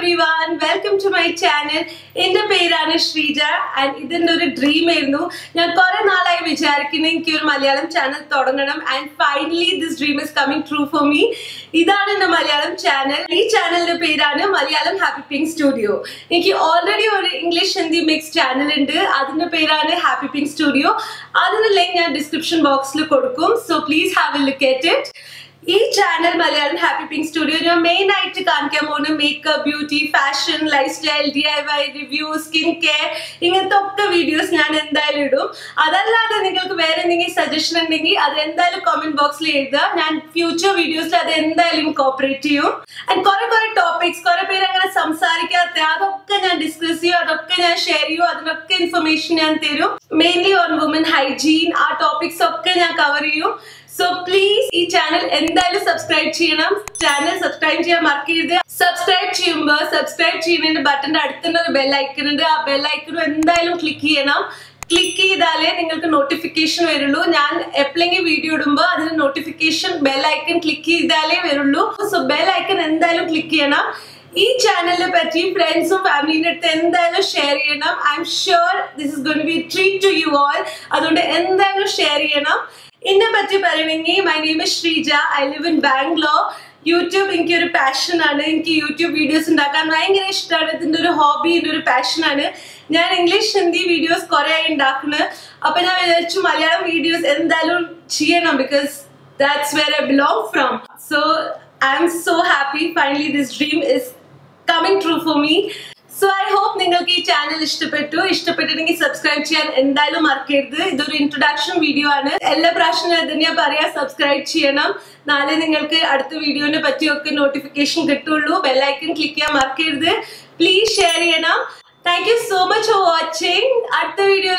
every everyone welcome to my channel എന്റെ പേരാണ് Sreeja and ഇതിന്റെ ഒരു ഡ്രീം ആയിരുന്നു ഞാൻ കുറെ നാളായി വിചാരിക്കുന്നു എനിക്ക് ഒരു മലയാളം ചാനൽ തുടങ്ങണം and finally this dream is coming true for me ഇതാണ് എന്റെ മലയാളം ചാനൽ ഈ ചാനലിന്റെ പേരാണ് മലയാളം ഹാപ്പി പിങ്ക് സ്റ്റുഡിയോ എനിക്ക് ഓൾറെഡി ഒരു ഇംഗ്ലീഷ് ഹിന്ദി മിക്സ് ചാനൽ ഉണ്ട് അതിന്റെ പേരാണ് ഹാപ്പി പിങ്ക് സ്റ്റുഡിയോ അതിന്റെ ലിങ്ക് ഞാൻ ഡിസ്ക്രിപ്ഷൻ ബോക്സിൽ കൊടുക്കും so please have a look at it ഈ channel Malayalam happy pink studio ഞാൻ മെയിൻ ആയിട്ട് കാണിക്കാൻ പോകുന്ന makeup beauty fashion lifestyle D I Y review skin care ഇങ്ങനത്തെ ഒക്കെ വീഡിയോസ് ഞാൻ എന്തായാലും ഇടും അതല്ലാതെ നിങ്ങൾക്ക് വേറെ എന്തെങ്കിലും സജഷൻ ഉണ്ടെങ്കിൽ അത് എന്തായാലും കമന്റ് ബോക്സിൽ എഴുതുക ഞാൻ ഫ്യൂച്ചർ വീഡിയോസിൽ അത് എന്തായാലും കോപ്പറേറ്റ് ചെയ്യും ആൻഡ് കുറെ കുറെ ടോപ്പിക്സ് കുറെ പേര് അങ്ങനെ സംസാരിക്കാത്ത അതൊക്കെ ഞാൻ ഡിസ്കസ് ചെയ്യും അതൊക്കെ ഞാൻ ഷെയർ ചെയ്യും അതിനൊക്കെ ഇൻഫർമേഷൻ ഞാൻ തരും മെയിൻലി ഓൺ വുമൻ ഹൈജീൻ ആ ടോപ്പിക്സ് ഒക്കെ ഞാൻ കവർ ചെയ്യും സോ പ്ലീസ് ഈ ചാനൽ എന്തായാലും സബ്സ്ക്രൈബ് ചെയ്യണം ചാനൽ സബ്സ്ക്രൈബ് ചെയ്യാൻ മറക്കരുത് സബ്സ്ക്രൈബ് ചെയ്യുമ്പോൾ സബ്സ്ക്രൈബ് ചെയ്യുന്നതിന്റെ ബട്ടന്റെ അടുത്തുള്ള ഒരു ബെൽ ഐക്കൺ ഉണ്ട് ആ ബെൽ ഐക്കണും എന്തായാലും ക്ലിക്ക് ചെയ്യണം ക്ലിക്ക് ചെയ്താലേ നിങ്ങൾക്ക് നോട്ടിഫിക്കേഷൻ വരുള്ളൂ ഞാൻ എപ്പോഴെങ്കിലും വീഡിയോ ഇടുമ്പോൾ അതിന് നോട്ടിഫിക്കേഷൻ ബെൽ ഐക്കൺ ക്ലിക്ക് ചെയ്താലേ വരുള്ളൂ സോ ബെൽ ഐക്കൺ എന്തായാലും ക്ലിക്ക് ചെയ്യണം ഈ ചാനലിനെ പറ്റി ഫ്രണ്ട്സും ഫാമിലിന്റെ അടുത്ത് എന്തായാലും ഷെയർ ചെയ്യണം I'm sure this is gonna be treat to you all അതുകൊണ്ട് എന്തായാലും ഷെയർ ചെയ്യണം എന്നെ പറ്റി പറയണമെങ്കിൽ my name is Sreeja I live in Bangalore YouTube എനിക്ക് ഒരു പാഷനാണ് എനിക്ക് യൂട്യൂബ് വീഡിയോസ് ഉണ്ടാക്കാൻ ഭയങ്കര ഇഷ്ടമാണ് ഇതിന്റെ ഒരു ഹോബി ഇതിന്റെ ഒരു പാഷനാണ് ഞാൻ ഇംഗ്ലീഷ് ഹിന്ദി വീഡിയോസ് കുറെ ആയി ഉണ്ടാക്കുന്നത് അപ്പൊ ഞാൻ വിചാരിച്ചു മലയാളം വീഡിയോസ് എന്തായാലും ചെയ്യണം because that's where I belong from so I'm so happy finally this dream is coming true for me so I hope നിങ്ങൾക്ക് ഈ ചാനൽ ഇഷ്ടപ്പെട്ടു ഇഷ്ടപ്പെട്ടിട്ടുണ്ടെങ്കിൽ സബ്സ്ക്രൈബ് ചെയ്യാൻ എന്തായാലും മറക്കരുത് ഇതൊരു ഇൻട്രൊഡക്ഷൻ വീഡിയോ ആണ് എല്ലാ പ്രാവശ്യം ഞാൻ തന്നെയാ പറയാ സബ്സ്ക്രൈബ് ചെയ്യണം നാളെ നിങ്ങൾക്ക് അടുത്ത വീഡിയോനെ പറ്റിയൊക്കെ നോട്ടിഫിക്കേഷൻ കിട്ടുള്ളൂ ബെല്ലൈക്കൺ ക്ലിക്ക് ചെയ്യാൻ മറക്കരുത് പ്ലീസ് ഷെയർ ചെയ്യണം thank you so much for watching അടുത്ത വീഡിയോ